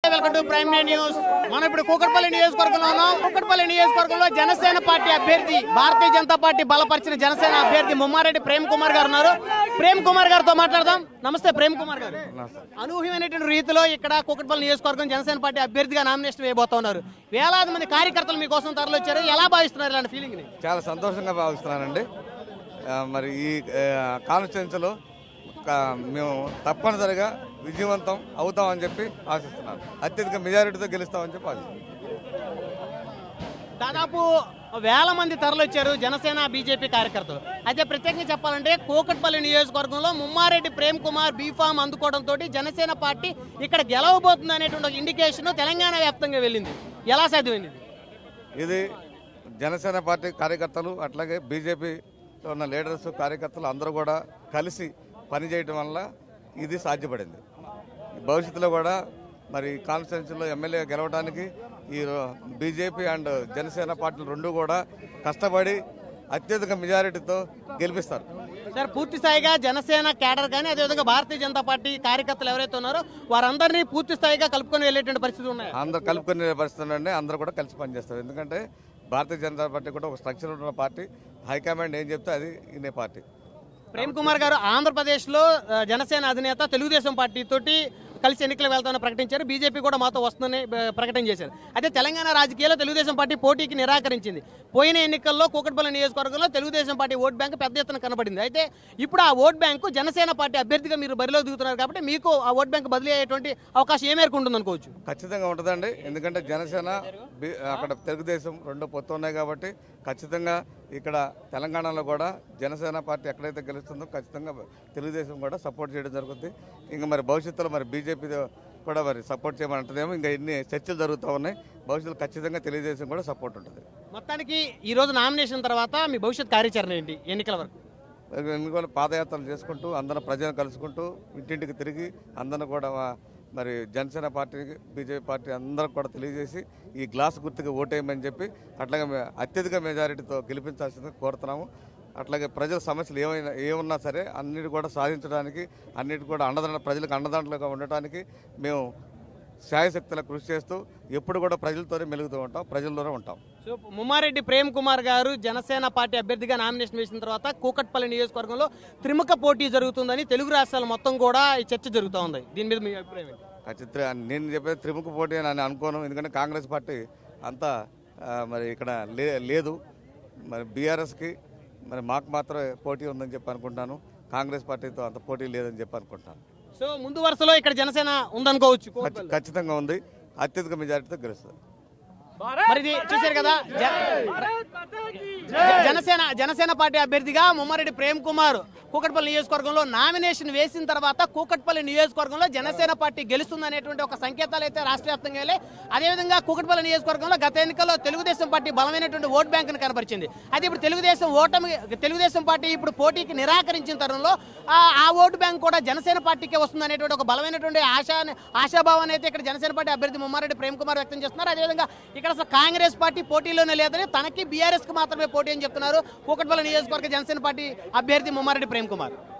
Welcome to prime day news మనం ఇప్పుడు కూకట్పల్లి నియోజకవర్గంలో ఉన్నాం కూకట్పల్లి నియోజకవర్గంలో జనసేన పార్టీ అభ్యర్థి భారతీయ జనతా పార్టీ బలపరిచిన జనసేన అభ్యర్థి ముమ్మారెడ్డి ప్రేమ్ కుమార్ గారు ఉన్నారు ప్రేమ్ కుమార్ గారితో మాట్లాడదాం నమస్తే ప్రేమ్ కుమార్ గారు అనూహ్యమైనటువంటి రీతిలో ఇక్కడ కూకట్పల్లి నియోజకవర్గం జనసేన పార్టీ అభ్యర్థిగా నామినేషన్ వేయబోతున్నారు వేలాది మంది కార్యకర్తలు మీకోసం తరలి వచ్చారు ఎలా భావిస్తున్నారు ఇలాంటి ఫీలింగ్ ని చాలా సంతోషంగా భావిస్తున్నానండి ఆ, మరి ఈ కాన్స్టిట్యున్సీలో మేము తప్పనిసరిగా విజయవంతం అవుతామని చెప్పి ఆశిస్తున్నాను అత్యధిక మెజారిటీతో గెలుస్తామని చెప్పి ఆశిస్తున్నాను దాదాపు వేల మంది తరలొచ్చారు జనసేన బీజేపీ కార్యకర్తలు అయితే ప్రత్యేకంగా చెప్పాలంటే కోకట్పల్లి నియోజకవర్గంలో ముమ్మారెడ్డి ప్రేమ్ కుమార్ బీఫామ్ అందుకోవడంతో జనసేన పార్టీ ఇక్కడ గెలవబోతుంది అనేటువంటి ఒక ఇండికేషన్ తెలంగాణ వ్యాప్తంగా వెళ్ళింది ఎలా సాధ్యమైంది ఇది? ఇది జనసేన పార్టీ కార్యకర్తలు అట్లాగే బీజేపీలో ఉన్న లీడర్స్ కార్యకర్తలు అందరూ కూడా కలిసి పనిచేయడం వల్ల ఇది సాధ్యపడింది భవిష్యత్తులో కూడా మరి కాన్స్టిట్యున్సీలో ఎమ్మెల్యే గెలవడానికి ఈ బీజేపీ అండ్ జనసేన పార్టీలు రెండు కూడా కష్టపడి అత్యధిక మెజారిటీతో గెలిపిస్తారు సార్ పూర్తి స్థాయిగా జనసేన కేడర్ కానీ అదేవిధంగా భారతీయ జనతా పార్టీ కార్యకర్తలు ఎవరైతే ఉన్నారో వారందరినీ పూర్తి స్థాయిగా కలుపుకొని వెళ్ళేటువంటి పరిస్థితి ఉన్నాయి అందరు కలుపుకునే పరిస్థితి అండి అందరూ కూడా కలిసి పనిచేస్తారు ఎందుకంటే భారతీయ జనతా పార్టీ కూడా ఒక స్ట్రక్చర్ ఉన్న పార్టీ హైకమాండ్ ఏం చెప్తే అది ఇనే పార్టీ ప్రేమ్ కుమార్ గారు ఆంధ్రప్రదేశ్లో ఆ, జనసేన అధినేత తెలుగుదేశం పార్టీ తోటి కలిసి ఎన్నికలు వెళ్తామని ప్రకటించారు బీజేపీ కూడా మాతో వస్తుందని ఆ, ప్రకటన చేశారు అయితే తెలంగాణ రాజకీయాల్లో తెలుగుదేశం పార్టీ పోటీకి నిరాకరించింది పోయిన ఎన్నికల్లో కూకట్పల్లి నియోజకవర్గంలో తెలుగుదేశం పార్టీ ఓట్ బ్యాంక్ పెద్ద ఎత్తున కనబడింది అయితే ఇప్పుడు ఆ ఓట్ బ్యాంకు జనసేన పార్టీ అభ్యర్థిగా మీరు బరిలో దిగుతున్నారు కాబట్టి మీకు ఆ ఓట్ బ్యాంక్ బదిలీ అయ్యేటువంటి అవకాశం ఏ మేరకు ఉంటుంది అనుకోవచ్చు ఖచ్చితంగా ఉంటుందండి ఎందుకంటే జనసేన బి- అక్కడ తెలుగుదేశం రెండు పొత్తు ఉన్నాయి కాబట్టి ఖచ్చితంగా ఇక్కడ తెలంగాణలో కూడా జనసేన పార్టీ ఎక్కడైతే గెలుస్తుందో ఖచ్చితంగా తెలుగుదేశం కూడా సపోర్ట్ చేయడం జరుగుతుంది ఇంకా మరి భవిష్యత్తులో మరి బీజేపీ కూడా మరి సపోర్ట్ చేయమని అంటదేమో ఇంకా ఇన్ని చర్చలు జరుగుతూ ఉన్నాయి భవిష్యత్తులో ఖచ్చితంగా తెలుగుదేశం కూడా సపోర్ట్ ఉంటుంది మొత్తానికి ఈ రోజు నామినేషన్ తర్వాత మీ భవిష్యత్ కార్యాచరణ ఏంటి ఎన్నికల వరకు ఎన్నికల పాదయాత్రలు చేసుకుంటూ అందరం ప్రజలను కలుసుకుంటూ ఇంటింటికి తిరిగి అందరిని కూడా మా- మరి జనసేన పార్టీకి బీజేపీ పార్టీ అందరికి కూడా తెలియజేసి ఈ గ్లాస్ గుర్తుగా ఓటేయమని చెప్పి అట్లాగే మే- అత్యధిక మెజారిటీతో గెలిపించాల్సింది కోరుతున్నాము అట్లాగే ప్రజల సమస్యలు ఏమైనా ఏమున్నా సరే అన్నిటి కూడా సాధించడానికి అన్నిటి కూడా అండదండ ప్రజలకు అండదండలుగా ఉండటానికి మేము శాయశక్తుల కృషి చేస్తూ ఎప్పుడు కూడా ప్రజలతోనే మెలుగుతూ ఉంటాం ప్రజల్లోనే ఉంటాం సో ముమ్మారెడ్డి ప్రేమ్ కుమార్ గారు జనసేన పార్టీ అభ్యర్థిగా నామినేషన్ వేసిన తర్వాత కూకట్పల్లి నియోజకవర్గంలో త్రిముఖ పోటీ జరుగుతుందని తెలుగు రాష్ట్రాలు మొత్తం కూడా ఈ చర్చ జరుగుతూ ఉంది దీని మీద మీ అభిప్రాయం ఏంటి ఖచ్చితంగా నేను చెప్పేది త్రిముఖ పోటీ అని నేను అనుకోను ఎందుకంటే కాంగ్రెస్ పార్టీ అంతా ఆ, మరి ఇక్కడ లే లేదు మరి బీఆర్ఎస్కి మరి మాకు మాత్రమే పోటీ ఉందని చెప్పి అనుకుంటాను కాంగ్రెస్ పార్టీతో అంత పోటీ లేదని చెప్పి అనుకుంటాను సో ముందు వరుసలో ఇక్కడ జనసేన ఉందనుకోవచ్చు ఖచ్చి- కూకట్పల్లి. ఖచ్చితంగా ఉంది అత్యధిక మెజారిటీతో గెలుస్తుంది మరి ఇది చూశారు కదా జ- జ- జనసేన జనసేన పార్టీ అభ్యర్థిగా ముమ్మారెడ్డి ప్రేమ్ కుమార్ కూకట్పల్లి నియోజకవర్గంలో నామినేషన్ వేసిన తర్వాత కూకట్పల్లి నియోజకవర్గంలో జనసేన పార్టీ గెలుస్తుందనేటువంటి ఒక సంకేతాలు అయితే రాష్ట్ర వ్యాప్తంగా వెళ్ళాయి అదేవిధంగా కూకట్పల్లి నియోజకవర్గంలో గత ఎన్నికల్లో తెలుగుదేశం పార్టీ బలమైనటువంటి ఓట్ బ్యాంకును కనబరిచింది అయితే ఇప్పుడు తెలుగుదేశం ఓటమి తెలుగుదేశం పార్టీ ఇప్పుడు పోటీకి నిరాకరించిన తరుణంలో ఆ ఆ ఓటు బ్యాంక్ కూడా జనసేన పార్టీకే వస్తుందనేటువంటి ఒక బలమైనటువంటి ఆశ ఆశాభావాన్ని అయితే ఇక్కడ జనసేన పార్టీ అభ్యర్థి ముమ్మారెడ్డి ప్రేమ్ కుమార్ వ్యక్తం చేస్తున్నారు అదేవిధంగా ఇక్కడ అసలు కాంగ్రెస్ పార్టీ పోటీలోనే లేదని తనకి బీఆర్ఎస్ కి మాత్రమే పోటీ అని చెప్తున్నారు కూకట్పల్లి నియోజకవర్గ జనసేన పార్టీ అభ్యర్థి ముమ్మారెడ్డి ప్రేమ్ కుమార్